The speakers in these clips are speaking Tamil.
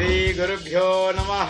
श्रीगुरुभ्यो नमः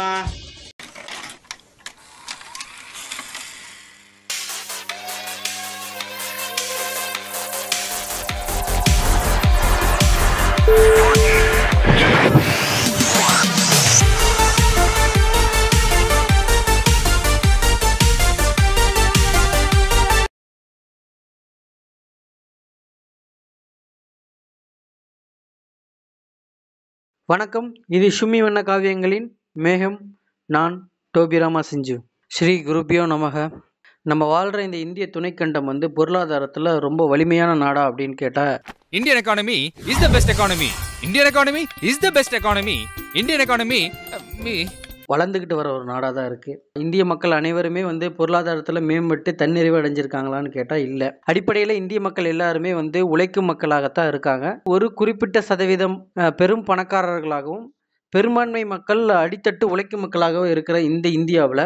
வணக்கம் இது ஷும்மி வண்ண காவியங்களின் மேகம் நான் டோபிராமா சிஞ்சு ஸ்ரீ குருபியோ நமக நம்ம வாழ்கிற இந்த இந்திய துணைக்கண்டம் வந்து பொருளாதாரத்தில் ரொம்ப வலிமையான நாடா அப்படின்னு கேட்டால் Indian economy is the best economy. Indian economy is the best economy. Indian economy, uh, me. வளர்ந்துக்கிட்டு வர ஒரு நாடாக தான் இருக்குது இந்திய மக்கள் அனைவருமே வந்து பொருளாதாரத்தில் மேம்பட்டு தன்னிறைவு அடைஞ்சிருக்காங்களான்னு கேட்டால் இல்லை அடிப்படையில் இந்திய மக்கள் எல்லாருமே வந்து உழைக்கும் மக்களாகத்தான் இருக்காங்க ஒரு குறிப்பிட்ட சதவீதம் அஹ், பெரும் பணக்காரர்களாகவும் பெரும்பான்மை மக்கள் அடித்தட்டு உழைக்கும் மக்களாகவும் இருக்கிற இந்த இந்தியாவில்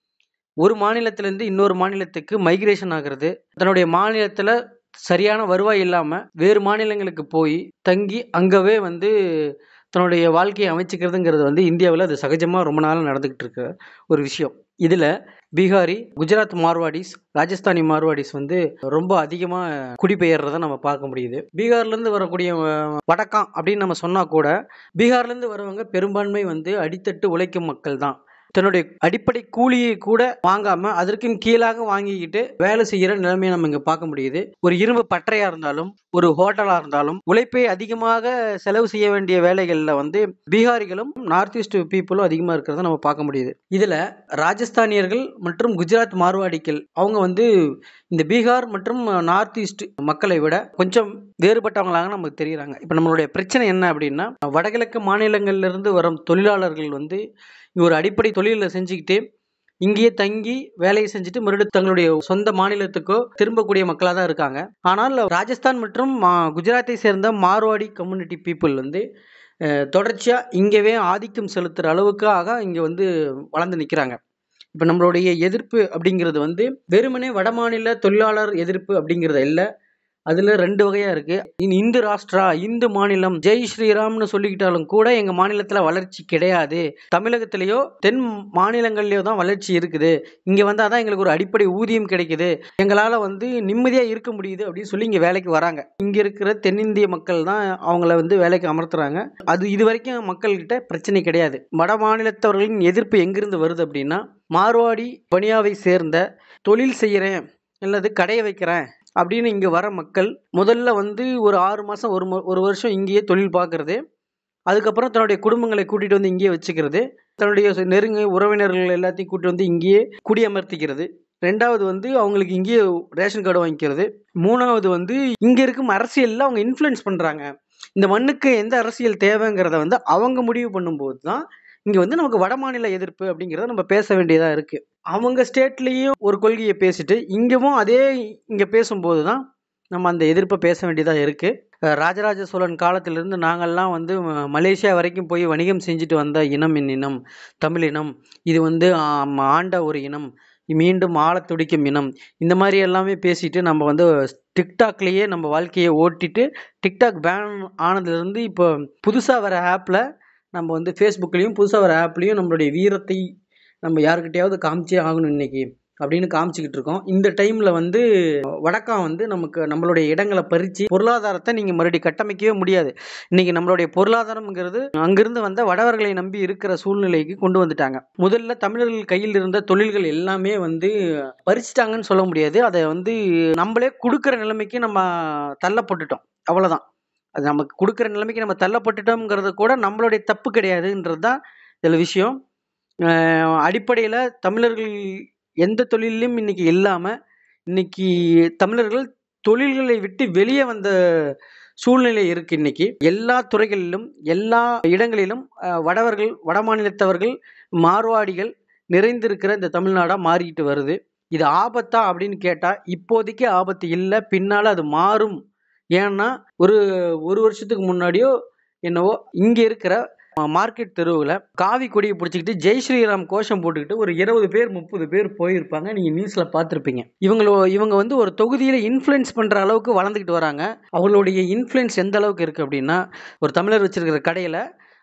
ஒரு மாநிலத்திலேருந்து இன்னொரு மாநிலத்துக்கு மைக்ரேஷன் ஆகிறது தன்னுடைய மாநிலத்தில் சரியான வருவாய் இல்லாமல் வேறு மாநிலங்களுக்கு போய் தங்கி அங்கவே வந்து தன்னுடைய வாழ்க்கையை அமைச்சிக்கிறதுங்கிறது வந்து இந்தியாவில் அது சகஜமாக ரொம்ப நாள் நடந்துக்கிட்டு இருக்க ஒரு விஷயம் இதில் பீகாரி குஜராத் மார்வாடிஸ் ராஜஸ்தானி மார்வாடிஸ் வந்து ரொம்ப அதிகமாக குடிபெயர்றதை நம்ம பார்க்க முடியுது பீகார்லேருந்து வரக்கூடிய அஹ், வடக்கான் அப்படின்னு நம்ம சொன்னால் கூட பீகார்லேருந்து வரவங்க பெரும்பான்மை வந்து அடித்தட்டு உழைக்கும் மக்கள் தான் தன்னுடைய அடிப்படை கூலியை கூட வாங்காம அதற்கும் கீழாக வாங்கிக்கிட்டு வேலை செய்யற நிலைமையை நம்ம இங்க பார்க்க முடியுது ஒரு இரும்பு பட்டறையா இருந்தாலும் ஒரு ஹோட்டலா இருந்தாலும் உழைப்பை அதிகமாக செலவு செய்ய வேண்டிய வேலைகள்ல வந்து பீகாரிகளும் நார்த் ஈஸ்ட் பீப்புளும் அதிகமா இருக்கிறத நம்ம பார்க்க முடியுது இதுல ராஜஸ்தானியர்கள் மற்றும் குஜராத் மார்வாடிகள் அவங்க வந்து இந்த பீகார் மற்றும் நார்த் ஈஸ்ட் மக்களை விட கொஞ்சம் வேறுபட்டவங்களாக நமக்கு தெரியுறாங்க இப்போ நம்மளுடைய பிரச்சனை என்ன அப்படின்னா வடகிழக்கு மாநிலங்கள்ல இருந்து வரும் தொழிலாளர்கள் வந்து இங்க ஒரு அடிப்படை தொழிலை செஞ்சுக்கிட்டு இங்கேயே தங்கி வேலையை செஞ்சுட்டு மறுபடியும் தங்களுடைய சொந்த மாநிலத்துக்கோ திரும்பக்கூடிய மக்களாக தான் இருக்காங்க ஆனால் ராஜஸ்தான் மற்றும் மா- குஜராத்தை சேர்ந்த மார்வாடி கம்யூனிட்டி பீப்புள் வந்து அஹ், தொடர்ச்சியா இங்கேவே ஆதிக்கம் செலுத்துகிற அளவுக்காக இங்கே வந்து வளர்ந்து நிற்கிறாங்க இப்போ நம்மளுடைய எதிர்ப்பு அப்படிங்கிறது வந்து வெறுமனே வடமாநில தொழிலாளர் எதிர்ப்பு அப்படிங்கிறது இல்லை அதில் ரெண்டு வகையாக இருக்குது இந்து ராஷ்டிரா இந்து மாநிலம் ஜெய் ஸ்ரீராம்னு சொல்லிக்கிட்டாலும் கூட எங்கள் மாநிலத்தில் வளர்ச்சி கிடையாது தமிழகத்திலேயோ தென் மாநிலங்கள்லேயோ தான் வளர்ச்சி இருக்குது இங்கே வந்தால் தான் எங்களுக்கு ஒரு அடிப்படை ஊதியம் கிடைக்குது எங்களால் வந்து நிம்மதியாக இருக்க முடியுது அப்படின்னு சொல்லி இங்கே வேலைக்கு வராங்க இங்கே இருக்கிற தென்னிந்திய மக்கள் தான் அவங்கள வந்து வேலைக்கு அமர்த்துறாங்க அது இது வரைக்கும் மக்கள்கிட்ட பிரச்சனை கிடையாது வட மாநிலத்தவர்களின் எதிர்ப்பு எங்கிருந்து வருது அப்படின்னா மார்வாடி பனியாவை சேர்ந்த தொழில் செய்கிறேன் அல்லது கடையை வைக்கிறேன் அப்படின்னு இங்கே வர மக்கள் முதல்ல வந்து ஒரு ஆறு மாதம் ஒரு ம- ஒரு வருஷம் இங்கேயே தொழில் பார்க்குறது அதுக்கப்புறம் தன்னுடைய குடும்பங்களை கூட்டிகிட்டு வந்து இங்கேயே வச்சுக்கிறது தன்னுடைய சொ- நெருங்கிய உறவினர்கள் எல்லாத்தையும் கூட்டிட்டு வந்து இங்கேயே குடியமர்த்திக்கிறது ரெண்டாவது வந்து அவங்களுக்கு இங்கேயே ரேஷன் கார்டு வாங்கிக்கிறது மூணாவது வந்து இங்கே இருக்கும் அரசியலில் அவங்க இன்ஃப்ளூயன்ஸ் பண்ணுறாங்க இந்த மண்ணுக்கு எந்த அரசியல் தேவைங்கிறத வந்து அவங்க முடிவு பண்ணும்போது தான் இங்கே வந்து நமக்கு வடமாநில எதிர்ப்பு அப்படிங்கிறத நம்ம பேச வேண்டியதாக இருக்குது அவங்க ஸ்டேட்லேயும் ஒரு கொள்கையை பேசிட்டு இங்கேவும் அதே இங்கே பேசும்போது தான் நம்ம அந்த எதிர்ப்பை பேச வேண்டியதாக இருக்குது ராஜராஜ சோழன் காலத்திலிருந்து நாங்கள்லாம் வந்து ம- மலேசியா வரைக்கும் போய் வணிகம் செஞ்சுட்டு வந்த இனம் என் இனம் தமிழ் இனம் இது வந்து ஆம், ஆண்ட ஒரு இனம் மீண்டும் ஆழத் துடிக்கும் இனம் இந்த மாதிரி எல்லாமே பேசிட்டு நம்ம வந்து டிக்டாக்லேயே நம்ம வாழ்க்கையை ஓட்டிட்டு டிக்டாக் பேன் ஆனதுலேருந்து இப்போ புதுசாக வர ஆப்பில் நம்ம வந்து ஃபேஸ்புக்லேயும் புதுசாக வர ஆப்லேயும் நம்மளுடைய வீரத்தை நம்ம யாருக்கிட்டையாவது காமிச்சே ஆகணும் இன்னைக்கு அப்படின்னு காமிச்சிக்கிட்டு இருக்கோம் இந்த டைமில் வந்து வடக்கம் வந்து நமக்கு நம்மளுடைய இடங்களை பறித்து பொருளாதாரத்தை நீங்கள் மறுபடியும் கட்டமைக்கவே முடியாது இன்னைக்கு நம்மளுடைய பொருளாதாரம்ங்கிறது அங்கிருந்து வந்த வடவர்களை நம்பி இருக்கிற சூழ்நிலைக்கு கொண்டு வந்துட்டாங்க முதல்ல தமிழர்கள் கையில் இருந்த தொழில்கள் எல்லாமே வந்து பறிச்சிட்டாங்கன்னு சொல்ல முடியாது அதை வந்து நம்மளே கொடுக்குற நிலைமைக்கு நம்ம தள்ளப்பட்டுட்டோம் அவ்வளோதான் அது நமக்கு கொடுக்குற நிலைமைக்கு நம்ம தள்ளப்பட்டுட்டோம்ங்கிறது கூட நம்மளுடைய தப்பு கிடையாதுன்றது தான் இதில் விஷயம் அடிப்படையில் தமிழர்கள் எந்த தொழிலையும் இன்னைக்கு இல்லாமல் இன்னைக்கு தமிழர்கள் தொழில்களை விட்டு வெளியே வந்த சூழ்நிலை இருக்கு இன்னைக்கு எல்லா துறைகளிலும் எல்லா இடங்களிலும் அஹ், வடவர்கள் வட மாநிலத்தவர்கள் மார்வாடிகள் நிறைந்திருக்கிற இந்த தமிழ்நாடா மாறிக்கிட்டு வருது இது ஆபத்தா அப்படின்னு கேட்டால் இப்போதைக்கு ஆபத்து இல்லை பின்னால் அது மாறும் ஏன்னா ஒரு ஒரு வருஷத்துக்கு முன்னாடியோ என்னவோ இங்கே இருக்கிற மார்க்கெட் தெருவில் காவி கொடியை பிடிச்சிக்கிட்டு ஜெய் ஸ்ரீராம் கோஷம் போட்டுக்கிட்டு ஒரு இருபது பேர் முப்பது பேர் போயிருப்பாங்க நீங்கள் நியூஸில் பார்த்துருப்பீங்க இவங்களோ இவங்க வந்து ஒரு தொகுதியில் இன்ஃப்ளூயன்ஸ் பண்ணுற அளவுக்கு வளர்ந்துக்கிட்டு வராங்க அவங்களுடைய இன்ஃப்ளூயன்ஸ் எந்த அளவுக்கு இருக்குது அப்படின்னா ஒரு தமிழர் வச்சிருக்கிற கடையில்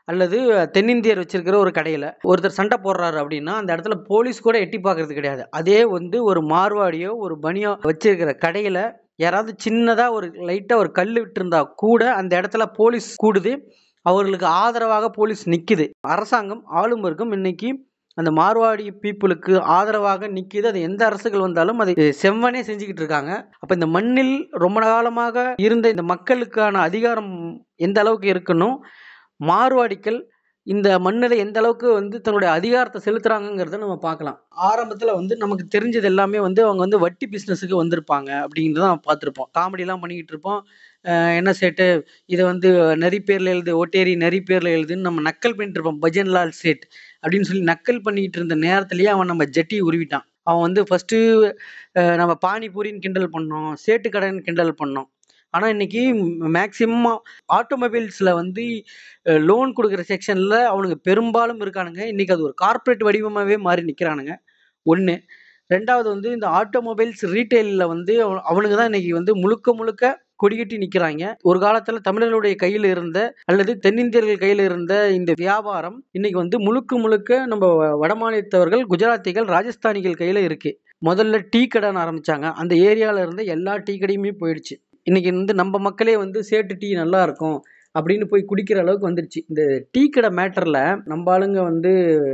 அல்லது தென்னிந்தியர் வச்சிருக்கிற ஒரு கடையில் ஒருத்தர் சண்டை போடுறாரு அப்படின்னா அந்த இடத்துல போலீஸ் கூட எட்டி பார்க்கறது கிடையாது அதே வந்து ஒரு மார்வாடியோ ஒரு பனியோ வச்சிருக்கிற கடையில் யாராவது சின்னதாக ஒரு லைட்டாக ஒரு கல் விட்டுருந்தா கூட அந்த இடத்துல போலீஸ் கூடுது அவர்களுக்கு ஆதரவாக போலீஸ் நிற்குது அரசாங்கம் ஆளும் வர்க்கம் இன்னைக்கு அந்த மார்வாடி பீப்புளுக்கு ஆதரவாக நிற்கிது அது எந்த அரசுகள் வந்தாலும் அதை செவ்வனே செஞ்சுக்கிட்டு இருக்காங்க அப்போ இந்த மண்ணில் ரொம்ப காலமாக இருந்த இந்த மக்களுக்கான அதிகாரம் எந்த அளவுக்கு இருக்கணும் மார்வாடிகள் இந்த மண்ணில் எந்த அளவுக்கு வந்து தன்னுடைய அதிகாரத்தை செலுத்துறாங்கங்கிறத நம்ம பார்க்கலாம் ஆரம்பத்தில் வந்து நமக்கு தெரிஞ்சது எல்லாமே வந்து அவங்க வந்து வட்டி பிஸ்னஸுக்கு வந்திருப்பாங்க அப்படிங்கிறத நம்ம பார்த்துருப்போம் காமெடிலாம் பண்ணிக்கிட்டு இருப்போம் அஹ் என்ன சேட்டு இதை வந்து நரி பேரில் எழுது ஒட்டேரி நரி பேரில் எழுதுன்னு நம்ம நக்கல் பண்ணிட்டு இருப்போம் பஜன்லால் சேட் அப்படின்னு சொல்லி நக்கல் பண்ணிக்கிட்டு இருந்த நேரத்துலயே அவன் நம்ம ஜட்டி உருவிட்டான் அவன் வந்து ஃபஸ்ட்டு நம்ம பானிபூரின்னு கிண்டல் பண்ணோம் சேட்டு கடைன்னு கிண்டல் பண்ணோம் ஆனால் இன்னைக்கு மேக்சிமம் ஆட்டோமொபைல்ஸில் வந்து லோன் கொடுக்குற செக்ஷனில் அவனுங்க பெரும்பாலும் இருக்கானுங்க இன்னைக்கு அது ஒரு கார்ப்பரேட் வடிவமாகவே மாறி நிற்கிறானுங்க ஒன்று ரெண்டாவது வந்து இந்த ஆட்டோமொபைல்ஸ் ரீட்டைலில் வந்து அவ- அவனுங்க தான் இன்னைக்கு வந்து முழுக்க முழுக்க கொடிகட்டி நிற்கிறாங்க ஒரு காலத்தில் தமிழர்களுடைய கையில் இருந்த அல்லது தென்னிந்தியர்கள் கையில் இருந்த இந்த வியாபாரம் இன்னைக்கு வந்து முழுக்க முழுக்க நம்ம வ- வடமாநிலத்தவர்கள் குஜராத்திகள் ராஜஸ்தானிகள் கையில் இருக்கு முதல்ல டீ கடைன்னு ஆரம்பிச்சாங்க அந்த ஏரியாவில் இருந்த எல்லா டீ கடையுமே போயிடுச்சு இன்னைக்கு வந்து நம்ம மக்களே வந்து சேட்டு டீ நல்லா இருக்கும் அப்படின்னு போய் குடிக்கிற அளவுக்கு வந்துருச்சு இந்த டீ கடை மேட்டரில் நம்ம ஆளுங்க வந்து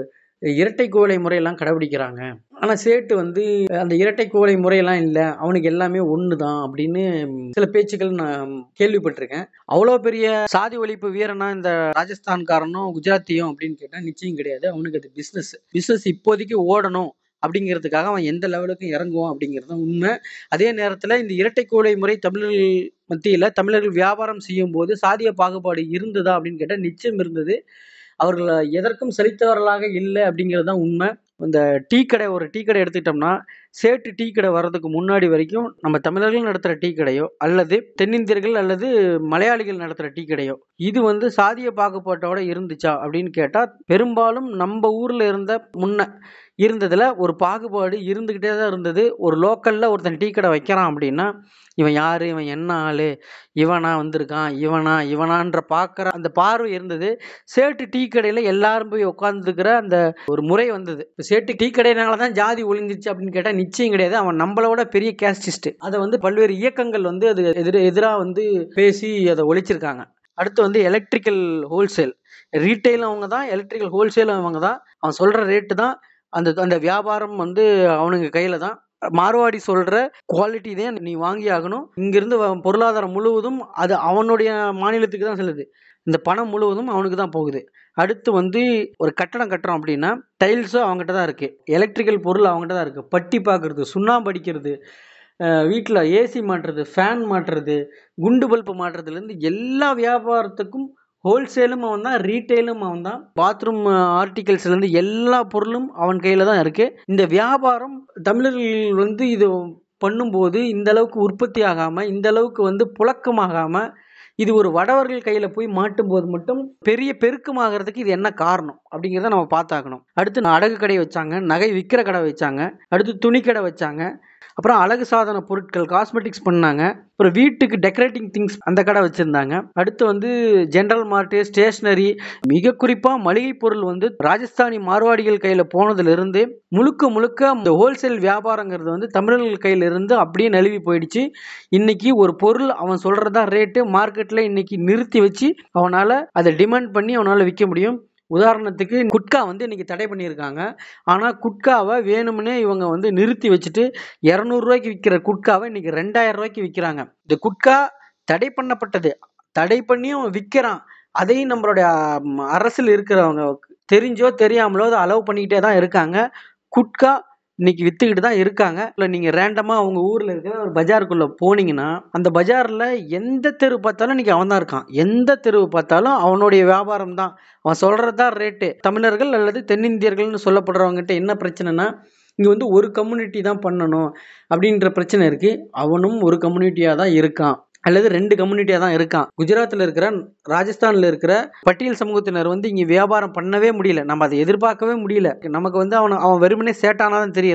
இரட்டை குவளை முறையெல்லாம் கடைபிடிக்கிறாங்க ஆனால் சேட்டு வந்து அந்த இரட்டை குவளை முறையெல்லாம் இல்லை அவனுக்கு எல்லாமே ஒன்று தான் அப்படின்னு சில பேச்சுக்கள் நான் கேள்விப்பட்டிருக்கேன் அவ்வளோ பெரிய சாதி ஒழிப்பு வீரனா இந்த ராஜஸ்தான்காரனும் குஜராத்தியும் அப்படின்னு கேட்டால் நிச்சயம் கிடையாது அவனுக்கு அது பிஸ்னஸ் பிஸ்னஸ் இப்போதைக்கு ஓடணும் அப்படிங்கிறதுக்காக அவன் எந்த லெவலுக்கும் இறங்குவான் அப்படிங்கிறது தான் உண்மை அதே நேரத்தில் இந்த இரட்டை கோலை முறை தமிழர்கள் மத்தியில் தமிழர்கள் வியாபாரம் செய்யும் போது சாதிய பாகுபாடு இருந்ததா அப்படின்னு கேட்டால் நிச்சயம் இருந்தது அவர்கள் எதற்கும் செலுத்தவர்களாக இல்லை அப்படிங்கிறது தான் உண்மை இந்த டீ கடை ஒரு டீ கடை எடுத்துக்கிட்டோம்னா சேட்டு டீ கடை வர்றதுக்கு முன்னாடி வரைக்கும் நம்ம தமிழர்கள் நடத்துகிற டீ கடையோ அல்லது தென்னிந்தியர்கள் அல்லது மலையாளிகள் நடத்துகிற டீ கடையோ இது வந்து சாதிய பாகுபாட்டோட இருந்துச்சா அப்படின்னு கேட்டால் பெரும்பாலும் நம்ம ஊரில் இருந்த முன்ன இருந்ததில் ஒரு பாகுபாடு இருந்துக்கிட்டே தான் இருந்தது ஒரு லோக்கலில் ஒருத்தன் டீ கடை வைக்கிறான் அப்படின்னா இவன் யார் இவன் என்ன ஆள் இவனா வந்திருக்கான் இவனா இவனான்ற பார்க்குற அந்த பார்வை இருந்தது சேட்டு டீ கடையில் எல்லாரும் போய் உட்காந்துருக்கிற அந்த ஒரு முறை வந்தது இப்போ சேட்டு டீ கடையினால தான் ஜாதி ஒழிஞ்சிச்சு அப்படின்னு கேட்டால் நிச்சயம் கிடையாது அவன் நம்மளோட பெரிய கேஸ்டிஸ்ட் அதை வந்து பல்வேறு இயக்கங்கள் வந்து அது எதிர எதிராக வந்து பேசி அதை ஒழிச்சிருக்காங்க அடுத்து வந்து எலக்ட்ரிக்கல் ஹோல்சேல் ரீட்டைலும் அவங்க தான் எலக்ட்ரிக்கல் ஹோல்சேலும் அவங்க தான் அவன் சொல்கிற ரேட்டு தான் அந்த அந்த வியாபாரம் வந்து அவனுங்க கையில் தான் மார்வாடி சொல்கிற குவாலிட்டி தான் நீ வாங்கி ஆகணும் இங்கேருந்து பொருளாதாரம் முழுவதும் அது அவனுடைய மாநிலத்துக்கு தான் செல்லுது இந்த பணம் முழுவதும் அவனுக்கு தான் போகுது அடுத்து வந்து ஒரு கட்டடம் கட்டுறோம் அப்படின்னா டைல்ஸும் அவங்ககிட்ட தான் இருக்குது எலக்ட்ரிக்கல் பொருள் அவங்ககிட்ட தான் இருக்குது பட்டி பார்க்குறது சுண்ணாம்பு அடிக்கிறது வீட்டில் ஏசி மாட்டுறது ஃபேன் மாட்டுறது குண்டு பல்பு மாட்டுறதுலேருந்து எல்லா வியாபாரத்துக்கும் ஹோல்சேலும் அவன் தான் ரீட்டைலும் அவன் தான் பாத்ரூம் ஆர்டிகல்ஸ்லேருந்து எல்லா பொருளும் அவன் கையில் தான் இருக்குது இந்த வியாபாரம் தமிழர்கள் வந்து இது பண்ணும்போது இந்த அளவுக்கு உற்பத்தி ஆகாமல் இந்த அளவுக்கு வந்து புழக்கமாகாமல் இது ஒரு வடவர்கள் கையில் போய் மாட்டும் போது மட்டும் பெரிய பெருக்கமாகறதுக்கு இது என்ன காரணம் அப்படிங்கிறத நம்ம பார்த்தாக்கணும் அடுத்து அடகு கடை வச்சாங்க நகை விற்கிற கடை வச்சாங்க அடுத்து துணி கடை வச்சாங்க அப்புறம் அழகு சாதன பொருட்கள் காஸ்மெட்டிக்ஸ் பண்ணாங்க அப்புறம் வீட்டுக்கு டெக்கரேட்டிங் திங்ஸ் அந்த கடை வச்சுருந்தாங்க அடுத்து வந்து ஜென்ரல் மார்ட்டு ஸ்டேஷ்னரி மிக குறிப்பாக மளிகை பொருள் வந்து ராஜஸ்தானி மார்வாடிகள் கையில் போனதுலேருந்து முழுக்க முழுக்க இந்த ஹோல்சேல் வியாபாரங்கிறது வந்து தமிழர்கள் கையில் இருந்து அப்படியே நழுவி போயிடுச்சு இன்னைக்கு ஒரு பொருள் அவன் சொல்கிறதா ரேட்டு மார்க்கெட்டில் இன்னைக்கு நிறுத்தி வச்சு அவனால் அதை டிமாண்ட் பண்ணி அவனால் விற்க முடியும் உதாரணத்துக்கு குட்கா வந்து இன்னைக்கு தடை பண்ணியிருக்காங்க ஆனால் குட்காவை வேணும்னே இவங்க வந்து நிறுத்தி வச்சுட்டு இரநூறுவாய்க்கு விற்கிற குட்காவை இன்னைக்கு ரெண்டாயிரம் ரூபாய்க்கு விற்கிறாங்க இந்த குட்கா தடை பண்ணப்பட்டது தடை பண்ணியும் விற்கிறான் அதையும் நம்மளுடைய ம், அரசில் இருக்கிறவங்க தெரிஞ்சோ தெரியாமலோ அதை அலோவ் பண்ணிக்கிட்டே தான் இருக்காங்க குட்கா இன்னைக்கு வித்துக்கிட்டு தான் இருக்காங்க இல்லை நீங்கள் ரேண்டமாக அவங்க ஊரில் இருக்கிற ஒரு பஜாருக்குள்ளே போனீங்கன்னா அந்த பஜாரில் எந்த தெரு பார்த்தாலும் இன்னைக்கு அவன் தான் இருக்கான் எந்த தெரு பார்த்தாலும் அவனுடைய வியாபாரம் தான் அவன் சொல்கிறது தான் ரேட்டு தமிழர்கள் அல்லது தென்னிந்தியர்கள்னு சொல்லப்படுறவங்ககிட்ட என்ன பிரச்சனைனா இங்கே வந்து ஒரு கம்யூனிட்டி தான் பண்ணணும் அப்படின்ற பிரச்சனை இருக்குது அவனும் ஒரு கம்யூனிட்டியாக தான் இருக்கான் அல்லது ரெண்டு கம்யூனிட்டியாக தான் இருக்கான் குஜராத்தில் இருக்கிற ராஜஸ்தானில் இருக்கிற பட்டியல் சமூகத்தினர் வந்து இங்கே வியாபாரம் பண்ணவே முடியல நம்ம அதை எதிர்பார்க்கவே முடியல நமக்கு வந்து அவன் அவன் வெறுமனே சேட்டானா தான் தெரியறான்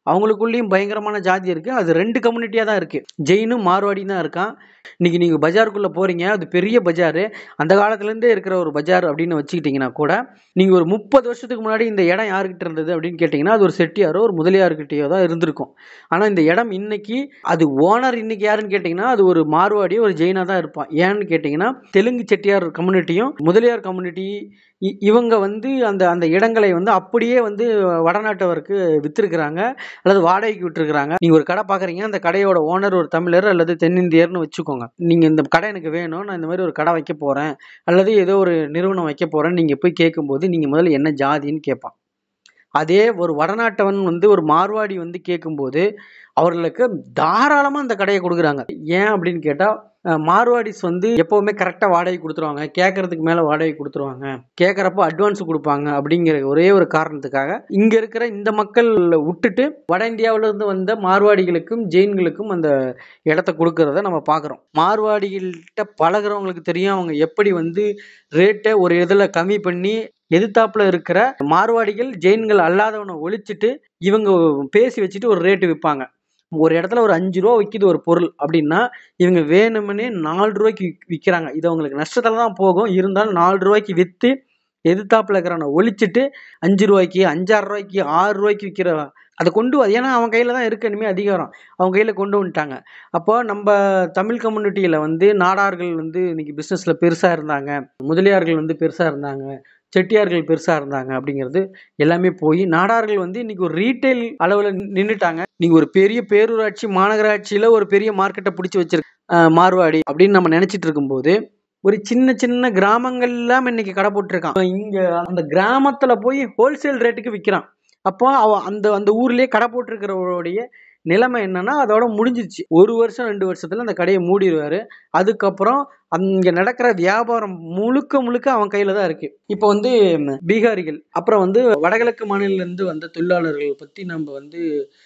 அவங்களுக்குள்ளேயும் பயங்கரமான ஜாதி இருக்குது அது ரெண்டு கம்யூனிட்டியாக தான் இருக்குது ஜெயினும் மார்வாடியும் தான் இருக்கான் இன்றைக்கி நீங்கள் பஜாருக்குள்ளே போகிறீங்க அது பெரிய பஜாரு அந்த காலத்துலேருந்தே இருக்கிற ஒரு பஜார் அப்படின்னு வச்சுக்கிட்டிங்கன்னா கூட நீங்கள் ஒரு முப்பது வருஷத்துக்கு முன்னாடி இந்த இடம் யாருக்கிட்ட இருந்தது அப்படின்னு கேட்டிங்கன்னா அது ஒரு செட்டியாரோ ஒரு முதலியார்கிட்டயோ தான் இருந்திருக்கும் ஆனால் இந்த இடம் இன்னைக்கு அது ஓனர் இன்னைக்கு யாருன்னு கேட்டிங்கன்னா அது ஒரு மார்வாடி ஒரு ஜெயினா தான் இருப்பான் ஏன்னு கேட்டிங்கன்னா தெலுங்கு செட்டியார் கம்யூனிட்டியும் முதலியார் கம்யூனிட்டி இ- இவங்க வந்து அந்த அந்த இடங்களை வந்து அப்படியே வந்து வடநாட்டவருக்கு விற்றுருக்குறாங்க அல்லது வாடகைக்கு விட்டுருக்குறாங்க நீங்கள் ஒரு கடை பார்க்குறீங்க அந்த கடையோட ஓனர் ஒரு தமிழர் அல்லது தென்னிந்தியர்னு வச்சுக்கோங்க நீங்கள் இந்த கடை எனக்கு வேணும் நான் இந்த மாதிரி ஒரு கடை வைக்க போகிறேன் அல்லது ஏதோ ஒரு நிறுவனம் வைக்க போகிறேன்னு நீங்கள் போய் கேட்கும்போது நீங்கள் முதல்ல என்ன ஜாதின்னு கேட்பான் அதே ஒரு வடநாட்டவன் வந்து ஒரு மார்வாடி வந்து கேட்கும்போது அவர்களுக்கு தாராளமாக அந்த கடையை கொடுக்குறாங்க ஏன் அப்படின்னு கேட்டால் மார்வாடிஸ் வந்து எப்போவுமே கரெக்டாக வாடகை கொடுத்துருவாங்க கேட்கறதுக்கு மேலே வாடகை கொடுத்துருவாங்க கேட்குறப்போ அட்வான்ஸ் கொடுப்பாங்க அப்படிங்கிற ஒரே ஒரு காரணத்துக்காக இங்கே இருக்கிற இந்த மக்கள் விட்டுட்டு வட இந்தியாவுல இருந்து வந்த மார்வாடிகளுக்கும் ஜெயின்களுக்கும் அந்த இடத்த கொடுக்கறத நம்ம பார்க்குறோம் மார்வாடிகள்கிட்ட பழகுறவங்களுக்கு தெரியும் அவங்க எப்படி வந்து ரேட்டை ஒரு இதில் கம்மி பண்ணி எதிர்த்தாப்புல இருக்கிற மார்வாடிகள் ஜெயின்கள் அல்லாதவனை ஒழிச்சிட்டு இவங்க பேசி வச்சுட்டு ஒரு ரேட்டு விற்பாங்க ஒரு இடத்துல ஒரு அஞ்சு ரூபா விற்கிது ஒரு பொருள் அப்படின்னா இவங்க வேணும்னே நாலு ரூபாய்க்கு விக்- விற்கிறாங்க இது அவங்களுக்கு நஷ்டத்தில் தான் போகும் இருந்தாலும் நாலு ரூபாய்க்கு விற்று எதிர்த்தாப்புல இருக்கிறவனை ஒழிச்சிட்டு அஞ்சு ரூபாய்க்கு அஞ்சாறு ரூபாய்க்கு ஆறு ரூபாய்க்கு விற்கிற அதை கொண்டு வா ஏன்னா அவன் கையில் தான் இருக்கு இனிமேல் அதிகாரம் அவங்க கையில் கொண்டு வந்துட்டாங்க அப்போ நம்ம தமிழ் கம்யூனிட்டியில் வந்து நாடார்கள் வந்து இன்னைக்கு பிஸ்னஸில் பெருசாக இருந்தாங்க முதலியார்கள் வந்து பெருசாக இருந்தாங்க செட்டியார்கள் பெருசாக இருந்தாங்க அப்படிங்கிறது எல்லாமே போய் நாடார்கள் வந்து இன்னைக்கு ஒரு ரீட்டைல் அளவில் நின்றுட்டாங்க நீங்கள் ஒரு பெரிய பேரூராட்சி மாநகராட்சியில் ஒரு பெரிய மார்க்கெட்டை பிடிச்சி வச்சிருக்க அஹ், மார்வாடி அப்படின்னு நம்ம நினச்சிட்டு இருக்கும்போது ஒரு சின்ன சின்ன கிராமங்கள்லாம் இன்னைக்கு கடை போட்டிருக்கான் இங்கே அந்த கிராமத்தில் போய் ஹோல்சேல் ரேட்டுக்கு விற்கிறான் அப்போ அவ அந்த அந்த ஊர்லேயே கடை போட்டிருக்கிறவருடைய நிலைமை என்னன்னா அதோட முடிஞ்சிருச்சு ஒரு வருஷம் ரெண்டு வருஷத்துல அந்த கடையை மூடிடுவாரு அதுக்கப்புறம் அங்க நடக்கிற வியாபாரம் முழுக்க முழுக்க அவன் கையில தான் இருக்கு இப்போ வந்து ம், பீகாரிகள் அப்புறம் வந்து வடகிழக்கு மாநில இருந்து வந்த தொழிலாளர்கள் பத்தி நம்ம வந்து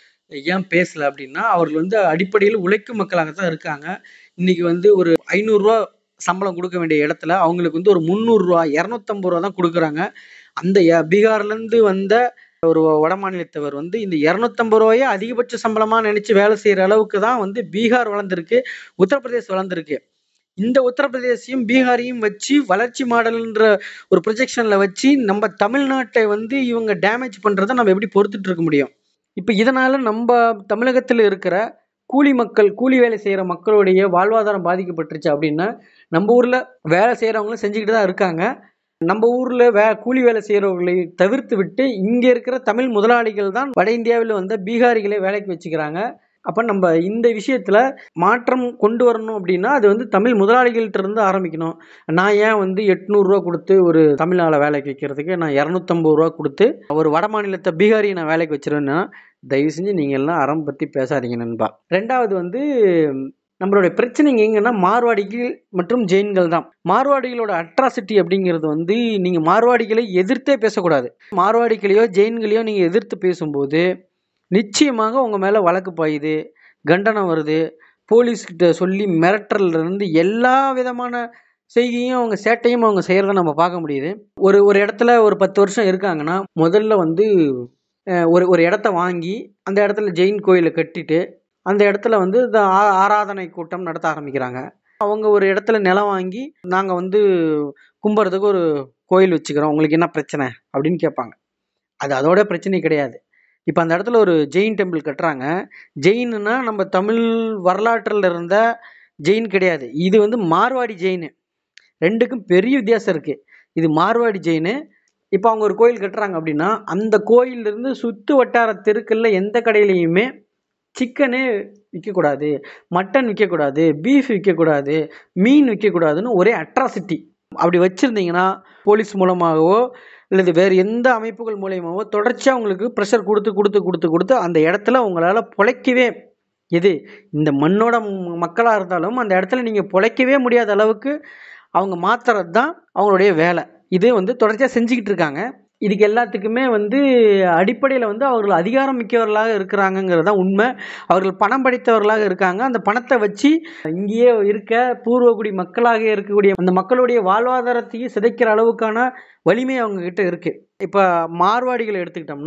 ஏன் பேசல அப்படின்னா அவர்கள் வந்து அடிப்படையில் உழைக்கும் மக்களாக தான் இருக்காங்க இன்னைக்கு வந்து ஒரு ஐநூறுரூவா சம்பளம் கொடுக்க வேண்டிய இடத்துல அவங்களுக்கு வந்து ஒரு முந்நூறுரூவா இரநூத்தம்பது ரூபா தான் கொடுக்குறாங்க அந்த ய- பீகார்லேருந்து வந்த ஒரு வட மாநிலத்தவர் வந்து இந்த இரநூத்தம்பது ரூபாயே அதிகபட்ச சம்பளமா நினைச்சு வேலை செய்யற அளவுக்கு தான் வந்து பீகார் வளர்ந்துருக்கு உத்தரப்பிரதேஷ் வளர்ந்துருக்கு இந்த உத்தரப்பிரதேசையும் பீகாரையும் வச்சு வளர்ச்சி மாடல்ன்ற ஒரு ப்ரொஜெக்ஷன்ல வச்சு நம்ம தமிழ்நாட்டை வந்து இவங்க டேமேஜ் பண்றதை நம்ம எப்படி பொறுத்துட்டு இருக்க முடியும் இப்போ இதனால நம்ம தமிழகத்தில் இருக்கிற கூலி மக்கள் கூலி வேலை செய்கிற மக்களுடைய வாழ்வாதாரம் பாதிக்கப்பட்டுருச்சு அப்படின்னா நம்ம ஊரில் வேலை செய்கிறவங்களும் செஞ்சுக்கிட்டு தான் இருக்காங்க நம்ம ஊரில் வே கூலி வேலை செய்கிறவர்களை தவிர்த்து விட்டு இங்கே இருக்கிற தமிழ் முதலாளிகள் தான் வட இந்தியாவில் வந்த பீகாரிகளை வேலைக்கு வச்சுக்கிறாங்க அப்போ நம்ம இந்த விஷயத்தில் மாற்றம் கொண்டு வரணும் அப்படின்னா அது வந்து தமிழ் முதலாளிகள்கிட்ட இருந்து ஆரம்பிக்கணும் நான் ஏன் வந்து எட்நூறுரூவா கொடுத்து ஒரு தமிழ் ஆளை வேலைக்கு வைக்கிறதுக்கு நான் இரநூத்தம்பது ரூபா கொடுத்து ஒரு வட மாநிலத்தை பீகாரியை நான் வேலைக்கு வச்சிருவேன்னா தயவு செஞ்சு நீங்கள் எல்லாம் அறம் பற்றி பேசாதீங்க நண்பா ரெண்டாவது வந்து நம்மளுடைய பிரச்சனைங்க எங்கன்னா மார்வாடிகள் மற்றும் ஜெயின்கள் தான் மார்வாடிகளோட அட்ராசிட்டி அப்படிங்கிறது வந்து நீங்கள் மார்வாடிகளை எதிர்த்தே பேசக்கூடாது மார்வாடிகளையோ ஜெயின்களையோ நீங்கள் எதிர்த்து பேசும்போது நிச்சயமாக உங்கள் மேலே வழக்கு பாயுது கண்டனம் வருது போலீஸ்கிட்ட சொல்லி மிரட்டல்ல இருந்து எல்லா விதமான செய்கையும் அவங்க சேட்டையும் அவங்க செய்கிறத நம்ம பார்க்க முடியுது ஒரு ஒரு இடத்துல ஒரு பத்து வருஷம் இருக்காங்கன்னா முதல்ல வந்து அஹ், ஒரு ஒரு இடத்த வாங்கி அந்த இடத்துல ஜெயின் கோயிலை கட்டிட்டு அந்த இடத்துல வந்து இந்த ஆ- ஆராதனை கூட்டம் நடத்த ஆரம்பிக்கிறாங்க அவங்க ஒரு இடத்துல நிலம் வாங்கி நாங்கள் வந்து கும்புறதுக்கு ஒரு கோயில் வச்சுக்கிறோம் உங்களுக்கு என்ன பிரச்சனை அப்படின்னு கேட்பாங்க அது அதோட பிரச்சனை கிடையாது இப்போ அந்த இடத்துல ஒரு ஜெயின் டெம்பிள் கட்டுறாங்க ஜெயின்னா நம்ம தமிழ் வரலாற்றில் இருந்த ஜெயின் கிடையாது இது வந்து மார்வாடி ஜெயின் ரெண்டுக்கும் பெரிய வித்தியாசம் இருக்குது இது மார்வாடி ஜெயின் இப்போ அவங்க ஒரு கோயில் கட்டுறாங்க அப்படின்னா அந்த கோயிலிருந்து சுற்று வட்டார தெருக்களில் எந்த கடையிலையுமே சிக்கனே விற்கக்கூடாது மட்டன் விற்கக்கூடாது பீஃப் விற்கக்கூடாது மீன் விற்கக்கூடாதுன்னு ஒரே அட்ராசிட்டி அப்படி வச்சுருந்தீங்கன்னா போலீஸ் மூலமாகவோ அல்லது வேறு எந்த அமைப்புகள் மூலியமாவோ தொடர்ச்சியாக உங்களுக்கு ப்ரெஷர் கொடுத்து கொடுத்து கொடுத்து கொடுத்து அந்த இடத்துல உங்களால் பொழைக்கவே எது இந்த மண்ணோட மக்களாக இருந்தாலும் அந்த இடத்துல நீங்கள் பொழைக்கவே முடியாத அளவுக்கு அவங்க மாத்துறது தான் அவங்களுடைய வேலை இது வந்து தொடர்ச்சியாக செஞ்சுக்கிட்டு இருக்காங்க இதுக்கு எல்லாத்துக்குமே வந்து அடிப்படையில் வந்து அவர்கள் அதிகாரம் மிக்கவர்களாக இருக்கிறாங்கங்கிறது தான் உண்மை அவர்கள் பணம் படைத்தவர்களாக இருக்காங்க அந்த பணத்தை வச்சு இங்கேயே இருக்க பூர்வகுடி மக்களாக இருக்கக்கூடிய அந்த மக்களுடைய வாழ்வாதாரத்தையும் சிதைக்கிற அளவுக்கான வலிமை அவங்க கிட்ட இருக்கு இப்போ மார்வாடிகளை எடுத்துக்கிட்டோம்னா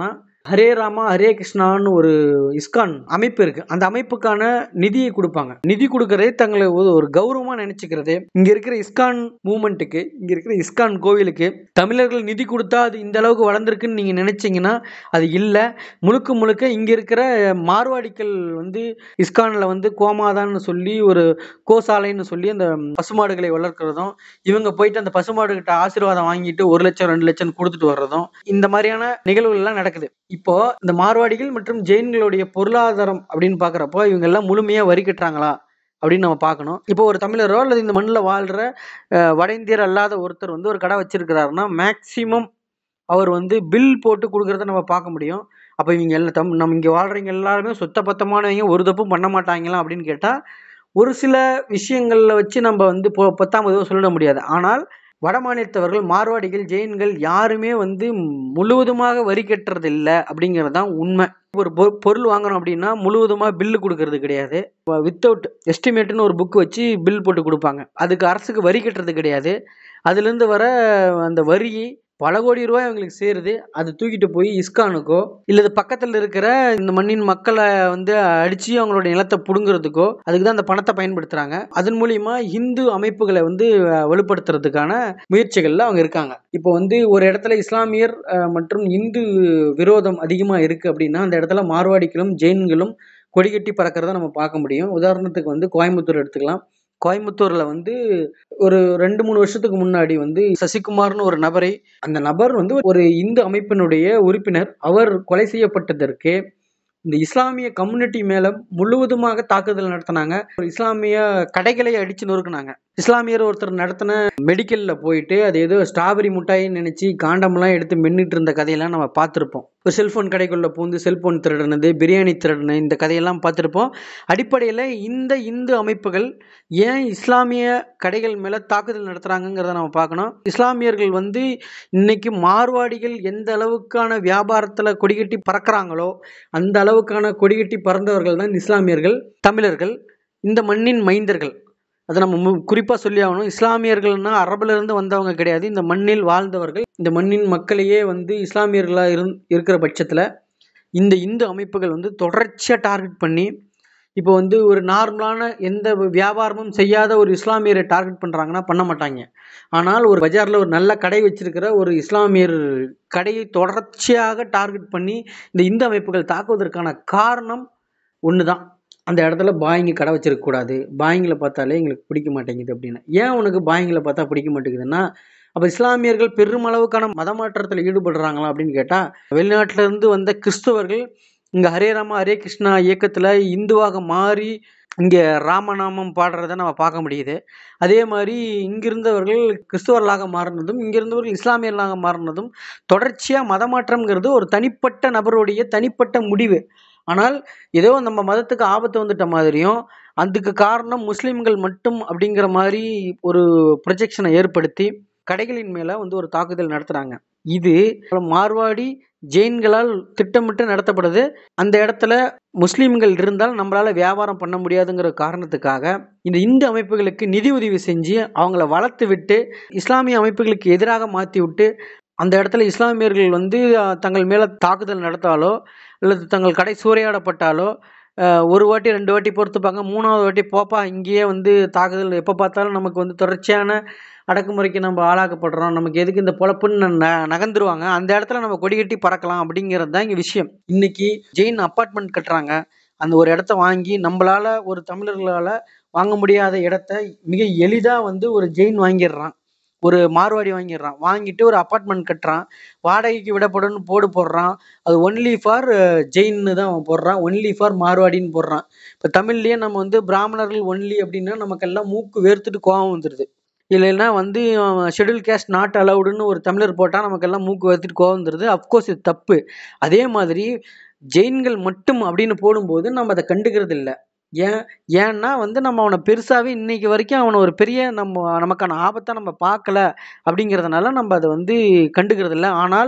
ஹரே ராமா ஹரே கிருஷ்ணான்னு ஒரு இஸ்கான் அமைப்பு இருக்கு அந்த அமைப்புக்கான நிதியை கொடுப்பாங்க நிதி கொடுக்கறதே தங்களை ஒரு ஒரு கௌரவமா நினைச்சுக்கிறது இங்க இருக்கிற இஸ்கான் மூமெண்ட்டுக்கு இங்க இருக்கிற இஸ்கான் கோவிலுக்கு தமிழர்கள் நிதி கொடுத்தா அது இந்த அளவுக்கு வளர்ந்துருக்குன்னு நீங்க நினைச்சீங்கன்னா அது இல்லை முழுக்க முழுக்க இங்க இருக்கிற மார்வாடிகள் வந்து இஸ்கான்ல வந்து கோமாதான்னு சொல்லி ஒரு கோசாலைன்னு சொல்லி அந்த பசுமாடுகளை வளர்க்குறதும் இவங்க போயிட்டு அந்த பசுமாடுகிட்ட ஆசீர்வாதம் வாங்கிட்டு ஒரு லட்சம் ரெண்டு லட்சம் கொடுத்துட்டு வர்றதும் இந்த மாதிரியான நிகழ்வுகள் எல்லாம் நடக்குது இப்போ இந்த மார்வாடிகள் மற்றும் ஜெயின்களுடைய பொருளாதாரம் அப்படின்னு பாக்குறப்போ இவங்க எல்லாம் முழுமையா வரி கட்டுறாங்களா அப்படின்னு நம்ம பார்க்கணும் இப்போ ஒரு தமிழரோ அல்லது இந்த மண்ணில் வாழ்ற அஹ், வட இந்தியர் அல்லாத ஒருத்தர் வந்து ஒரு கடை வச்சிருக்கிறாருன்னா மேக்சிமம் அவர் வந்து பில் போட்டு கொடுக்கறத நம்ம பார்க்க முடியும் அப்போ இவங்க எல்லாம் தம் நம்ம இங்கே வாழ்றவங்க எல்லாருமே சுத்த பத்தமானவங்க ஒரு தப்பும் பண்ண மாட்டாங்களா அப்படின்னு கேட்டால் ஒரு சில விஷயங்களில் வச்சு நம்ம வந்து பொ பத்தாம் பொதுவாக சொல்லிட முடியாது ஆனால் வட மாநிலத்தவர்கள் மார்வாடிகள் ஜெயின்கள் யாருமே வந்து முழுவதுமாக வரி கட்டுறது இல்லை அப்படிங்கிறது தான் உண்மை ஒரு பொ- பொருள் வாங்கணும் அப்படின்னா முழுவதுமாக பில்லு கொடுக்கறது கிடையாது வித்தவுட் எஸ்டிமேட்னு ஒரு புக் வச்சு பில் போட்டு கொடுப்பாங்க அதுக்கு அரசுக்கு வரி கட்டுறது கிடையாது அதுலேருந்து வர அந்த வரி பல கோடி ரூபாய் அவங்களுக்கு சேருது அது தூக்கிட்டு போய் இஸ்கானுக்கோ இல்லது பக்கத்தில் இருக்கிற இந்த மண்ணின் மக்களை வந்து அடிச்சு அவங்களோட நிலத்தை புடுங்கிறதுக்கோ அதுக்கு தான் அந்த பணத்தை பயன்படுத்துறாங்க அதன் மூலியமா இந்து அமைப்புகளை வந்து அஹ், வலுப்படுத்துறதுக்கான முயற்சிகள்ல அவங்க இருக்காங்க இப்போ வந்து ஒரு இடத்துல இஸ்லாமியர் அஹ், மற்றும் இந்து விரோதம் அதிகமா இருக்கு அப்படின்னா அந்த இடத்துல மார்வாடிகளும் ஜெயின்களும் கொடிகட்டி பறக்கிறத நம்ம பார்க்க முடியும் உதாரணத்துக்கு வந்து கோயம்புத்தூர் எடுத்துக்கலாம் கோயம்புத்தூர்ல வந்து ஒரு ரெண்டு மூணு வருஷத்துக்கு முன்னாடி வந்து சசிகுமார்னு ஒரு நபரை அந்த நபர் வந்து ஒரு இந்து அமைப்பினுடைய உறுப்பினர் அவர் கொலை செய்யப்பட்டதற்கு இந்த இஸ்லாமிய கம்யூனிட்டி மேல முழுவதுமாக தாக்குதல் நடத்தினாங்க ஒரு இஸ்லாமிய கடைகளை அடிச்சு நொறுக்குனாங்க இஸ்லாமியர் ஒருத்தர் நடத்தின மெடிக்கல்ல போயிட்டு அது ஏதோ ஸ்ட்ராபெரி மிட்டாயின்னு நினைச்சு காண்டம்லாம் எடுத்து மென்னுட்டு இருந்த கதையெல்லாம் நம்ம பார்த்துருப்போம் ஒரு செல்போன் கடைக்குள்ள பூந்து செல்போன் திருடுனது பிரியாணி திருடுனது இந்த கதையெல்லாம் பார்த்துருப்போம் அடிப்படையில் இந்த இந்து அமைப்புகள் ஏன் இஸ்லாமிய கடைகள் மேல தாக்குதல் நடத்துறாங்கங்கிறத நம்ம பார்க்கணும் இஸ்லாமியர்கள் வந்து இன்னைக்கு மார்வாடிகள் எந்த அளவுக்கான வியாபாரத்துல கொடிகட்டி பறக்குறாங்களோ அந்த அளவுக்கான கொடிகட்டி பறந்தவர்கள் தான் இஸ்லாமியர்கள் தமிழர்கள் இந்த மண்ணின் மைந்தர்கள் அதை நம்ம மு- குறிப்பா சொல்லி ஆகணும் இஸ்லாமியர்கள்னா அரபுல இருந்து வந்தவங்க கிடையாது இந்த மண்ணில் வாழ்ந்தவர்கள் இந்த மண்ணின் மக்களையே வந்து இஸ்லாமியர்களா இருந் இருக்கிற பட்சத்துல இந்த இந்து அமைப்புகள் வந்து தொடர்ச்சியா டார்கெட் பண்ணி இப்போ வந்து ஒரு நார்மலான எந்த வியாபாரமும் செய்யாத ஒரு இஸ்லாமியரை டார்கெட் பண்றாங்கன்னா பண்ண மாட்டாங்க ஆனால் ஒரு பஜார்ல ஒரு நல்ல கடை வச்சிருக்கிற ஒரு இஸ்லாமியர் கடையை தொடர்ச்சியாக டார்கெட் பண்ணி இந்த இந்து அமைப்புகள் தாக்குவதற்கான காரணம் ஒன்று தான் அந்த இடத்துல பாயிங்க கடை வச்சிருக்க கூடாது பாயிங்கில் பார்த்தாலே எங்களுக்கு பிடிக்க மாட்டேங்குது அப்படின்னு ஏன் உனக்கு பாயிங்கில் பார்த்தா பிடிக்க மாட்டேங்குதுன்னா அப்போ இஸ்லாமியர்கள் பெருமளவுக்கான மதமாற்றத்தில் ஈடுபடுறாங்களா அப்படின்னு கேட்டால் வெளிநாட்டுல இருந்து வந்த கிறிஸ்தவர்கள் இங்கே ஹரே ராமா ஹரே கிருஷ்ணா இயக்கத்தில் இந்துவாக மாறி இங்கே ராமநாமம் பாடுறத நம்ம பார்க்க முடியுது அதே மாதிரி இங்கிருந்தவர்கள் கிறிஸ்தவர்களாக மாறினதும் இங்கிருந்தவர்கள் இஸ்லாமியர்களாக மாறினதும் தொடர்ச்சியாக மதமாற்றம்ங்கிறது ஒரு தனிப்பட்ட நபருடைய தனிப்பட்ட முடிவு ஆனால் ஏதோ நம்ம மதத்துக்கு ஆபத்து வந்துட்ட மாதிரியும் அதுக்கு காரணம் முஸ்லிம்கள் மட்டும் அப்படிங்கிற மாதிரி ஒரு ப்ரொஜெக்ஷனை ஏற்படுத்தி கடைகளின் மேல வந்து ஒரு தாக்குதல் நடத்துறாங்க இது மார்வாடி ஜெயின்களால் திட்டமிட்டு நடத்தப்படுது அந்த இடத்துல முஸ்லிம்கள் இருந்தால் நம்மளால வியாபாரம் பண்ண முடியாதுங்கிற காரணத்துக்காக இந்த இந்து அமைப்புகளுக்கு நிதி உதவி செஞ்சு அவங்கள வளர்த்து விட்டு இஸ்லாமிய அமைப்புகளுக்கு எதிராக மாற்றி விட்டு அந்த இடத்துல இஸ்லாமியர்கள் வந்து அஹ், தங்கள் மேல தாக்குதல் நடத்தாலோ அல்லது தங்கள் கடை சூறையாடப்பட்டாலோ அஹ், ஒரு வாட்டி ரெண்டு வாட்டி பொறுத்துப்பாங்க மூணாவது வாட்டி போப்பா இங்கேயே வந்து தாக்குதல் எப்போ பார்த்தாலும் நமக்கு வந்து தொடர்ச்சியான அடக்குமுறைக்கு நம்ம ஆளாக்கப்படுறோம் நமக்கு எதுக்கு இந்த பொழப்புன்னு ந நகர்ந்துருவாங்க அந்த இடத்துல நம்ம கொடி கட்டி பறக்கலாம் அப்படிங்கிறது தான் இங்கே விஷயம் இன்னைக்கு ஜெயின் அப்பார்ட்மெண்ட் கட்டுறாங்க அந்த ஒரு இடத்த வாங்கி நம்மளால ஒரு தமிழர்களால் வாங்க முடியாத இடத்த மிக எளிதாக வந்து ஒரு ஜெயின் வாங்கிடுறான் ஒரு மார்வாடி வாங்கிடுறான் வாங்கிட்டு ஒரு அப்பார்ட்மெண்ட் கட்டுறான் வாடகைக்கு விடப்படும்னு போர்டு போடுறான் அது ஒன்லி ஃபார் ஜெயின்னு தான் அவன் போடுறான் ஒன்லி ஃபார் மார்வாடின்னு போடுறான் இப்போ தமிழ்லேயே நம்ம வந்து பிராமணர்கள் ஒன்லி அப்படின்னா நமக்கெல்லாம் மூக்கு வேர்த்துட்டு கோவம் வந்துடுது இல்லைன்னா வந்து ஷெட்யூல் கேஸ்ட் நாட் அலவுடுன்னு ஒரு தமிழர் போட்டால் நமக்கெல்லாம் மூக்கு வேர்த்துட்டு கோவம் வந்துடுது அஃப்கோர்ஸ் இது தப்பு அதே மாதிரி ஜெயின்கள் மட்டும் அப்படின்னு போடும்போது நம்ம அதை கண்டுக்கிறது இல்லை ஏன் ஏன்னா வந்து நம்ம அவனை பெருசாகவே இன்னைக்கு வரைக்கும் அவனை ஒரு பெரிய நம்ம நமக்கான ஆபத்தை நம்ம பார்க்கல அப்படிங்கிறதுனால நம்ம அதை வந்து கண்டுக்கிறது இல்லை ஆனால்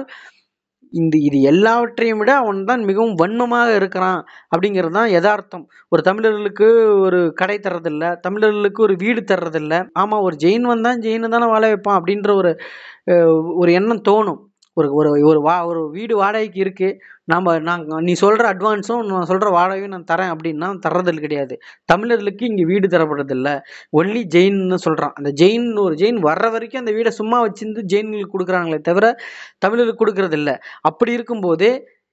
இந்த இது எல்லாவற்றையும் விட அவன் தான் மிகவும் வன்மமாக இருக்கிறான் அப்படிங்கிறது தான் யதார்த்தம் ஒரு தமிழர்களுக்கு ஒரு கடை தர்றதில்ல தமிழர்களுக்கு ஒரு வீடு தர்றதில்ல ஆமாம் ஒரு ஜெயின் வந்தான் ஜெயின் தானே வாழ வைப்பான் அப்படின்ற ஒரு அஹ், ஒரு எண்ணம் தோணும் ஒரு ஒரு ஒரு வா ஒரு வீடு வாடகைக்கு இருக்கு நாம நாங்கள் நீ சொல்ற அட்வான்ஸும் நான் சொல்ற வாடகையும் நான் தரேன் அப்படின்னா தர்றது கிடையாது தமிழர்களுக்கு இங்கே வீடு தரப்படுறதில்ல ஒன்லி ஜெயின்னு சொல்றான் அந்த ஜெயின் ஒரு ஜெயின் வர்ற வரைக்கும் அந்த வீடை சும்மா வச்சிருந்து ஜெயின்களுக்கு கொடுக்குறாங்களே தவிர தமிழர்களுக்கு கொடுக்கறது இல்ல அப்படி இருக்கும்போது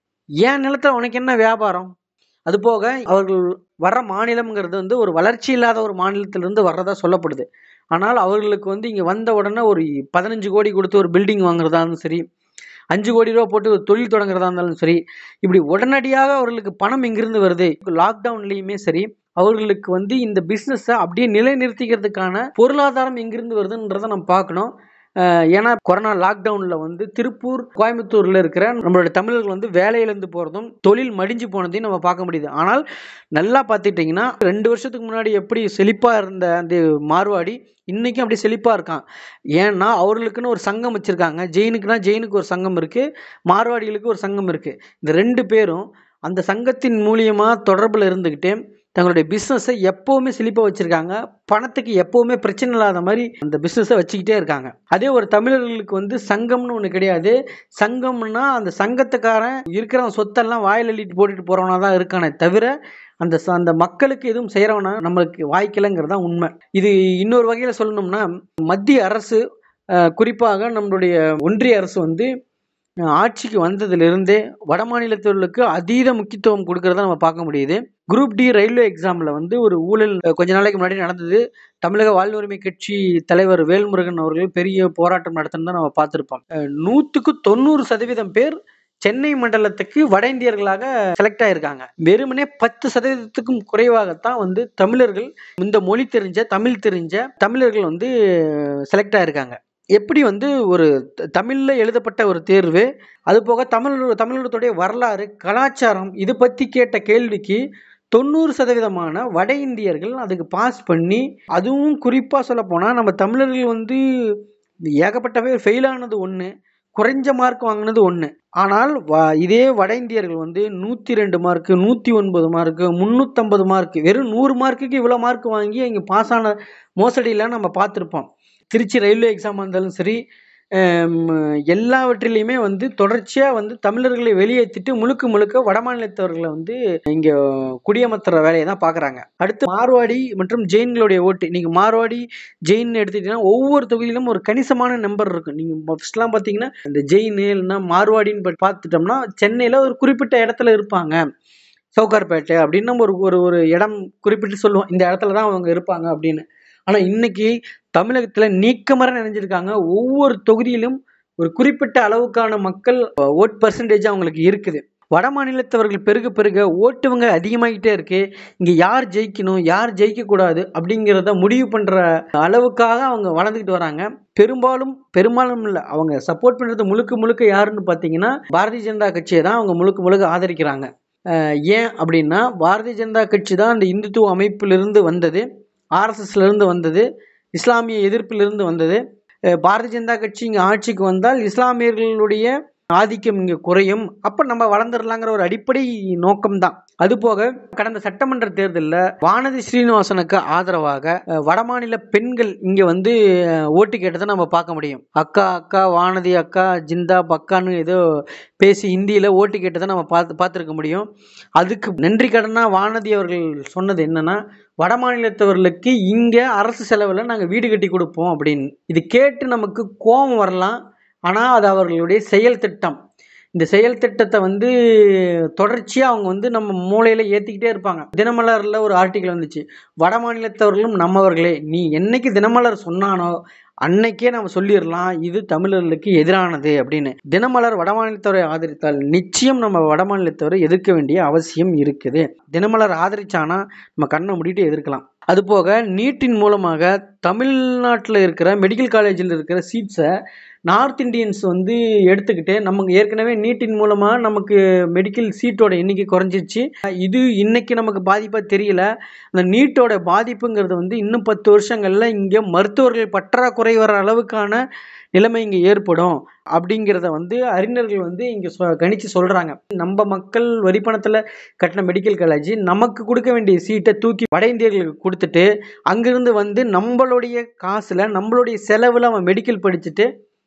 ஏன் நிலத்துல உனக்கு என்ன வியாபாரம் அது போக அவர்கள் வர்ற மாநிலம்ங்கிறது வந்து ஒரு வளர்ச்சி இல்லாத ஒரு மாநிலத்திலிருந்து வர்றதா சொல்லப்படுது ஆனால் அவர்களுக்கு வந்து இங்கே வந்த உடனே ஒரு பதினஞ்சு கோடி கொடுத்து ஒரு பில்டிங் வாங்குறதா இருந்தாலும் சரி அஞ்சு கோடி ரூபா போட்டு ஒரு தொழில் தொடங்குறதா இருந்தாலும் சரி இப்படி உடனடியாக அவர்களுக்கு பணம் எங்கிருந்து வருது லாக்டவுன்லேயுமே சரி அவர்களுக்கு வந்து இந்த பிஸ்னஸை அப்படியே நிலைநிறுத்திக்கிறதுக்கான பொருளாதாரம் எங்கிருந்து வருதுன்றதை நம்ம பார்க்கணும் அஹ் ஏன்னா கொரோனா லாக்டவுனில் வந்து திருப்பூர் கோயம்புத்தூரில் இருக்கிற நம்மளோட தமிழர்கள் வந்து வேலையிலேருந்து போகிறதும் தொழில் மடிஞ்சு போனதையும் நம்ம பார்க்க முடியுது ஆனால் நல்லா பார்த்துட்டிங்கன்னா ரெண்டு வருஷத்துக்கு முன்னாடி எப்படி செழிப்பாக இருந்த அந்த மார்வாடி இன்றைக்கும் அப்படி செழிப்பாக இருக்கான் ஏன்னா அவர்களுக்குன்னு ஒரு சங்கம் வச்சுருக்காங்க ஜெயினுக்குனா ஜெயினுக்கு ஒரு சங்கம் இருக்குது மார்வாடிகளுக்கு ஒரு சங்கம் இருக்குது இந்த ரெண்டு பேரும் அந்த சங்கத்தின் மூலியமாக தொடர்பில் இருந்துக்கிட்டு தங்களுடைய பிஸ்னஸை எப்போவுமே செழிப்பாக வச்சுருக்காங்க பணத்துக்கு எப்போவுமே பிரச்சனை இல்லாத மாதிரி அந்த பிஸ்னஸை வச்சுக்கிட்டே இருக்காங்க அதே ஒரு தமிழர்களுக்கு வந்து சங்கம்னு ஒன்று கிடையாது சங்கம்னா அந்த சங்கத்துக்காரன் இருக்கிற சொத்தெல்லாம் வாயில் அள்ளிட்டு போட்டுட்டு போகிறவனா தான் இருக்கானே தவிர அந்த ச- அந்த மக்களுக்கு எதுவும் செய்கிறவனா நம்மளுக்கு வாய்க்கலைங்கிறது தான் உண்மை இது இன்னொரு வகையில் சொல்லணும்னா மத்திய அரசு அஹ், குறிப்பாக நம்மளுடைய ஒன்றிய அரசு வந்து அஹ், ஆட்சிக்கு வந்ததிலிருந்தே வட மாநிலத்தவர்களுக்கு அதீத முக்கியத்துவம் கொடுக்கறத நம்ம பார்க்க முடியுது குரூப் டி ரயில்வே எக்ஸாமில் வந்து ஒரு ஊழல் அஹ், கொஞ்ச நாளைக்கு முன்னாடி நடந்தது தமிழக வாழ்வுரிமை கட்சி தலைவர் வேல்முருகன் அவர்கள் பெரிய போராட்டம் நடத்தினதை நம்ம பார்த்துருப்போம் அஹ், நூற்றுக்கு தொண்ணூறு சதவீதம் பேர் சென்னை மண்டலத்துக்கு வட இந்தியர்களாக செலக்ட் ஆயிருக்காங்க வெறுமனே பத்து சதவீதத்துக்கும் குறைவாகத்தான் வந்து தமிழர்கள் இந்த மொழி தெரிஞ்ச தமிழ் தெரிஞ்ச தமிழர்கள் வந்து செலக்ட் ஆயிருக்காங்க எப்படி வந்து ஒரு த- தமிழ்ல எழுதப்பட்ட ஒரு தேர்வு அது போக தமிழ் தமிழகத்துடைய வரலாறு கலாச்சாரம் இது பத்தி கேட்ட கேள்விக்கு தொண்ணூறு சதவீதமான வட இந்தியர்கள் அதுக்கு பாஸ் பண்ணி அதுவும் குறிப்பாக சொல்ல போனால் நம்ம தமிழர்கள் வந்து ஏகப்பட்ட பேர் ஃபெயில் ஆனது ஒன்று குறைஞ்ச மார்க் வாங்கினது ஒன்று ஆனால் வ- இதே வட இந்தியர்கள் வந்து நூற்றி ரெண்டு மார்க்கு நூற்றி ஒன்பது மார்க்கு முந்நூற்றம்பது மார்க் வெறும் நூறு மார்க்குக்கு இவ்வளோ மார்க் வாங்கி இங்கே பாஸ் ஆன மோசடியெல்லாம் நம்ம பார்த்துருப்போம் திருச்சி ரயில்வே எக்ஸாம் இருந்தாலும் சரி ஹம், எல்லாவற்றிலையுமே வந்து தொடர்ச்சியாக வந்து தமிழர்களை வெளியேற்றிட்டு முழுக்க முழுக்க வட மாநிலத்தவர்களை வந்து இங்கே குடியமர்த்துற வேலையை தான் பார்க்குறாங்க அடுத்து மார்வாடி மற்றும் ஜெயின்களுடைய ஓட்டு நீங்கள் மார்வாடி ஜெயின் எடுத்துக்கிட்டீங்கன்னா ஒவ்வொரு தொகுதியிலும் ஒரு கணிசமான நம்பர் இருக்கும் நீங்கள் ஃபஸ்ட்லாம் பார்த்தீங்கன்னா இந்த ஜெயின் இல்லைன்னா மார்வாடின்னு பா- பார்த்துட்டோம்னா சென்னையில் ஒரு குறிப்பிட்ட இடத்துல இருப்பாங்க சவுகார்பேட்டை அப்படின்னு நம்ம ஒரு ஒரு ஒரு இடம் குறிப்பிட்டு சொல்லுவோம் இந்த இடத்துல தான் அவங்க இருப்பாங்க அப்படின்னு ஆனால் இன்னைக்கு தமிழகத்தில் நீக்கமர நிறைஞ்சிருக்காங்க ஒவ்வொரு தொகுதியிலும் ஒரு குறிப்பிட்ட அளவுக்கான மக்கள் ஓட் பர்சன்டேஜ் அவங்களுக்கு இருக்குது வட மாநிலத்தவர்கள் பெருக பெருக ஓட்டுவங்க அதிகமாகிட்டே இருக்கு இங்கே யார் ஜெயிக்கணும் யார் ஜெயிக்கக்கூடாது அப்படிங்கிறத முடிவு பண்ணுற அளவுக்காக அவங்க வளர்ந்துக்கிட்டு வராங்க பெரும்பாலும் பெரும்பாலும் இல்லை அவங்க சப்போர்ட் பண்ணுறது முழுக்க முழுக்க யாருன்னு பார்த்தீங்கன்னா பாரதிய ஜனதா கட்சியை தான் அவங்க முழுக்க முழுக்க ஆதரிக்கிறாங்க அஹ் ஏன் அப்படின்னா பாரதிய ஜனதா கட்சி தான் அந்த இந்துத்துவ அமைப்பிலிருந்து வந்தது ஆர்எஸ்எஸ்ல இருந்து வந்தது இஸ்லாமிய எதிர்ப்பிலிருந்து வந்தது அஹ் பாரதிய ஜனதா கட்சி இங்கே ஆட்சிக்கு வந்தால் இஸ்லாமியர்களுடைய ஆதிக்கம் இங்கே குறையும் அப்போ நம்ம வளர்ந்துடலாங்கிற ஒரு அடிப்படை நோக்கம்தான் அதுபோக கடந்த சட்டமன்ற தேர்தலில் வானதி ஸ்ரீனிவாசனுக்கு ஆதரவாக அஹ், வடமாநில பெண்கள் இங்கே வந்து அஹ், ஓட்டு கேட்டதை நம்ம பார்க்க முடியும் அக்கா அக்கா வானதி அக்கா ஜிந்தாப் அக்கான்னு ஏதோ பேசி ஹிந்தியில் ஓட்டு கேட்டதை நம்ம பார்த்து பார்த்துருக்க முடியும் அதுக்கு நன்றி கடனாக வானதி அவர்கள் சொன்னது என்னன்னா வட மாநிலத்தவர்களுக்கு இங்கே அரசு செலவில் நாங்கள் வீடு கட்டி கொடுப்போம் அப்படின்னு இது கேட்டு நமக்கு கோபம் வரலாம் ஆனால் அது அவர்களுடைய செயல் திட்டம் இந்த செயல் திட்டத்தை வந்து தொடர்ச்சியாக அவங்க வந்து நம்ம மூளையில் ஏற்றிக்கிட்டே இருப்பாங்க தினமலரில் ஒரு ஆர்டிக்கல் வந்துச்சு வட மாநிலத்தவர்களும் நம்மவர்களே நீ என்னைக்கு தினமலர் சொன்னானோ அன்னைக்கே நம்ம சொல்லிடலாம் இது தமிழர்களுக்கு எதிரானது அப்படின்னு தினமலர் வடமாநிலத்தவரை ஆதரித்தால் நிச்சயம் நம்ம வடமாநிலத்தவரை எதிர்க்க வேண்டிய அவசியம் இருக்குது தினமலர் ஆதரிச்சானா நம்ம கண்ணை மூடிட்டு எதிர்க்கலாம் அதுபோக நீட்டின் மூலமாக தமிழ்நாட்டில் இருக்கிற மெடிக்கல் காலேஜில் இருக்கிற சீட்ஸை நார்த் இந்தியன்ஸ் வந்து எடுத்துக்கிட்டு நமக்கு ஏற்கனவே நீட்டின் மூலமாக நமக்கு மெடிக்கல் சீட்டோட எண்ணிக்கை குறைஞ்சிருச்சு இது இன்னைக்கு நமக்கு பாதிப்பாக தெரியல அந்த நீட்டோட பாதிப்புங்கிறது வந்து இன்னும் பத்து வருஷங்களில் இங்கே மருத்துவர்கள் பற்றாக்குறை வர அளவுக்கான நிலைமை இங்கே ஏற்படும் அப்படிங்கிறத வந்து அறிஞர்கள் வந்து இங்கே சொ கணிச்சு சொல்கிறாங்க நம்ம மக்கள் வரிப்பணத்தில் கட்டின மெடிக்கல் காலேஜ் நமக்கு கொடுக்க வேண்டிய சீட்டை தூக்கி வட இந்தியர்களுக்கு கொடுத்துட்டு அங்கிருந்து வந்து நம்மளுடைய காசில் நம்மளுடைய செலவில் அவன் மெடிக்கல் படிச்சுட்டு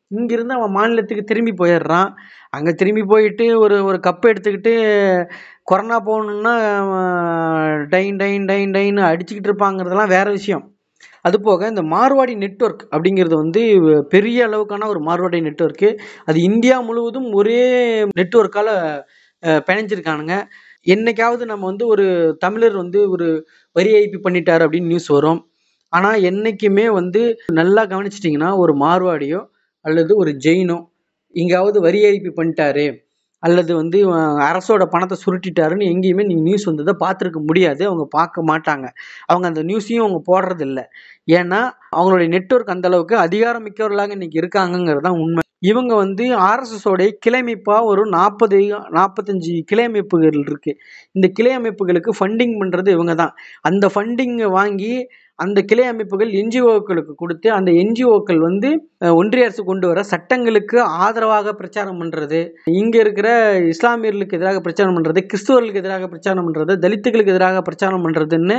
இங்கிருந்து அவன் மாநிலத்துக்கு திரும்பி போயிடுறான் அங்கே திரும்பி போயிட்டு ஒரு ஒரு கப் எடுத்துக்கிட்டு கொரோனா போகணுன்னா அவன் டைன் டைன் டைன் டைன்னு அடிச்சுக்கிட்டு இருப்பாங்கிறதெல்லாம் வேற விஷயம் அது போக இந்த மார்வாடி நெட்வொர்க் அப்படிங்கிறது வந்து பெரிய அளவுக்கான ஒரு மார்வாடி நெட்வொர்க்கு அது இந்தியா முழுவதும் ஒரே நெட்வொர்க்கால் பிணைஞ்சிருக்கானுங்க என்னைக்காவது நம்ம வந்து ஒரு தமிழர் வந்து ஒரு வரி ஏய்ப்பு பண்ணிட்டார் அப்படின்னு நியூஸ் வரும் ஆனால் என்னைக்குமே வந்து நல்லா கவனிச்சிட்டிங்கன்னா ஒரு மார்வாடியோ அல்லது ஒரு ஜெயினோ எங்கேயாவது வரி ஏய்ப்பு பண்ணிட்டாரு அல்லது வந்து அஹ், அரசோட பணத்தை சுருட்டிட்டாருன்னு எங்கேயுமே நீங்கள் நியூஸ் வந்ததை பார்த்துருக்க முடியாது அவங்க பார்க்க மாட்டாங்க அவங்க அந்த நியூஸையும் அவங்க போடுறது இல்லை ஏன்னா அவங்களுடைய நெட்வொர்க் அந்த அளவுக்கு அதிகாரம் மிக்கவர்களாக இன்னைக்கு இருக்காங்கங்கிறது தான் உண்மை இவங்க வந்து ஆர்எஸ்எஸோடைய கிளை அமைப்பாக ஒரு நாற்பது நாற்பத்தஞ்சு கிளை அமைப்புகள் இருக்கு இந்த கிளை அமைப்புகளுக்கு ஃபண்டிங் பண்ணுறது இவங்க தான் அந்த ஃபண்டிங்கை வாங்கி அந்த கிளை அமைப்புகள் என்ஜிஓக்களுக்கு கொடுத்து அந்த என்ஜிஓக்கள் வந்து அஹ், ஒன்றிய அரசு கொண்டு வர சட்டங்களுக்கு ஆதரவாக பிரச்சாரம் பண்ணுறது இங்கே இருக்கிற இஸ்லாமியர்களுக்கு எதிராக பிரச்சாரம் பண்ணுறது கிறிஸ்துவர்களுக்கு எதிராக பிரச்சாரம் பண்ணுறது தலித்துகளுக்கு எதிராக பிரச்சாரம் பண்ணுறதுன்னு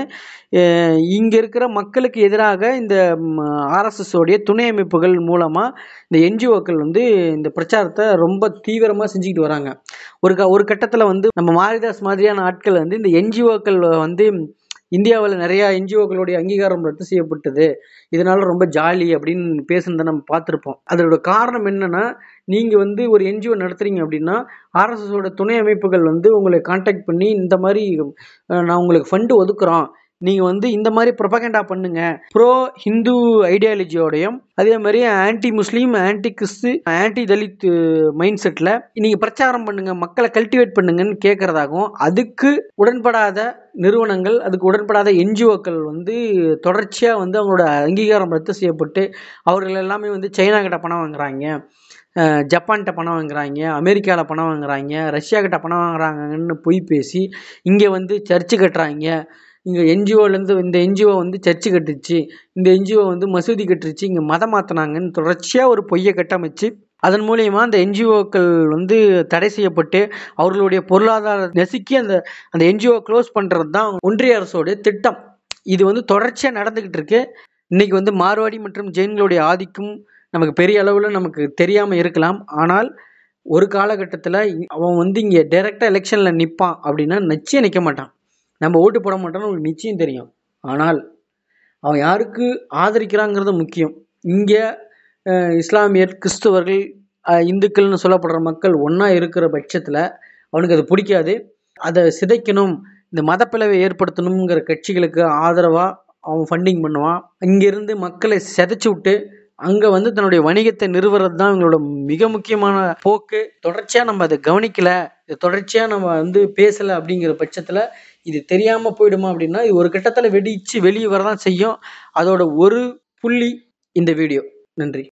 இங்கே இருக்கிற மக்களுக்கு எதிராக இந்த ஆர்எஸ்எஸ் உடைய துணை அமைப்புகள் மூலமாக இந்த என்ஜிஓக்கள் வந்து இந்த பிரச்சாரத்தை ரொம்ப தீவிரமாக செஞ்சுக்கிட்டு வராங்க ஒரு க ஒரு கட்டத்தில் வந்து நம்ம மாரிதாஸ் மாதிரியான ஆட்கள் வந்து இந்த என்ஜிஓக்கள் வந்து இந்தியாவில் நிறையா என்ஜிஓக்களுடைய அங்கீகாரம் ரத்து செய்யப்பட்டது இதனால ரொம்ப ஜாலி அப்படின்னு பேசுனதை நம்ம பார்த்துருப்போம் அதோட காரணம் என்னன்னா நீங்கள் வந்து ஒரு என்ஜிஓ நடத்துறீங்க அப்படின்னா ஆர்எஸ்எஸோட துணை அமைப்புகள் வந்து உங்களை காண்டாக்ட் பண்ணி இந்த மாதிரி அஹ், நான் உங்களுக்கு ஃபண்டு ஒதுக்குறோம் நீங்கள் வந்து இந்த மாதிரி ப்ரொபகண்டா பண்ணுங்க ப்ரோ ஹிந்து ஐடியாலஜியோடையும் அதே மாதிரி ஆன்டி முஸ்லீம் ஆன்டி கிறிஸ்து ஆன்டி தலித் மைண்ட் செட்டில் நீங்கள் பிரச்சாரம் பண்ணுங்க மக்களை கல்டிவேட் பண்ணுங்கன்னு கேட்குறதாகவும் அதுக்கு உடன்படாத நிறுவனங்கள் அதுக்கு உடன்படாத என்ஜிஓக்கள் வந்து தொடர்ச்சியாக வந்து அவங்களோட அங்கீகாரம் ரத்து செய்யப்பட்டு அவர்கள் எல்லாமே வந்து சைனா கிட்ட பணம் வாங்குறாங்க அஹ் ஜப்பான்கிட்ட பணம் வாங்குறாங்க அமெரிக்காவில் பணம் வாங்குறாங்க ரஷ்யா கிட்ட பணம் வாங்குறாங்கன்னு பொய் பேசி இங்கே வந்து சர்ச்சு கட்டுறாங்க இங்கே என்ஜிஓலேருந்து இந்த என்ஜிஓ வந்து சர்ச்சு கட்டுச்சு இந்த என்ஜிஓ வந்து மசூதி கட்டுருச்சு இங்கே மதம் மாற்றினாங்கன்னு தொடர்ச்சியாக ஒரு பொய்யை கட்டமைச்சு அதன் மூலியமா அந்த என்ஜிஓக்கள் வந்து தடை செய்யப்பட்டு அவர்களுடைய பொருளாதார நெசுக்கி அந்த அந்த என்ஜிஓ க்ளோஸ் பண்ணுறது தான் ஒன்றிய அரசோட திட்டம் இது வந்து தொடர்ச்சியாக நடந்துக்கிட்டு இருக்கு இன்னைக்கு வந்து மார்வாடி மற்றும் ஜெயின்களுடைய ஆதிக்கம் நமக்கு பெரிய அளவில் நமக்கு தெரியாமல் இருக்கலாம் ஆனால் ஒரு காலகட்டத்தில் அவன் வந்து இங்கே டைரெக்டாக எலெக்ஷனில் நிற்பான் அப்படின்னா நிச்சயம் நிற்க மாட்டான் நம்ம ஓட்டு போட மாட்டோம்னு உங்களுக்கு நிச்சயம் தெரியும் ஆனால் அவன் யாருக்கு ஆதரிக்கிறாங்கிறது முக்கியம் இங்கே இஸ்லாமியர் கிறிஸ்துவர்கள் அஹ், இந்துக்கள்னு சொல்லப்படுற மக்கள் ஒன்றா இருக்கிற பட்சத்தில் அவனுக்கு அது பிடிக்காது அதை சிதைக்கணும் இந்த மதப்பிளவை ஏற்படுத்தணுங்கிற கட்சிகளுக்கு ஆதரவாக அவன் ஃபண்டிங் பண்ணுவான் இங்கேருந்து மக்களை சிதைச்சு விட்டு அங்கே வந்து தன்னுடைய வணிகத்தை நிறுவுறது தான் இவங்களோட மிக முக்கியமான போக்கு தொடர்ச்சியாக நம்ம அதை கவனிக்கல இது தொடர்ச்சியாக நம்ம வந்து பேசலை அப்படிங்கிற பட்சத்தில் இது தெரியாமல் போயிடுமா அப்படின்னா இது ஒரு கட்டத்தில் வெடிச்சு வெளியே வரதான் செய்யும் அதோட ஒரு புள்ளி இந்த வீடியோ நன்றி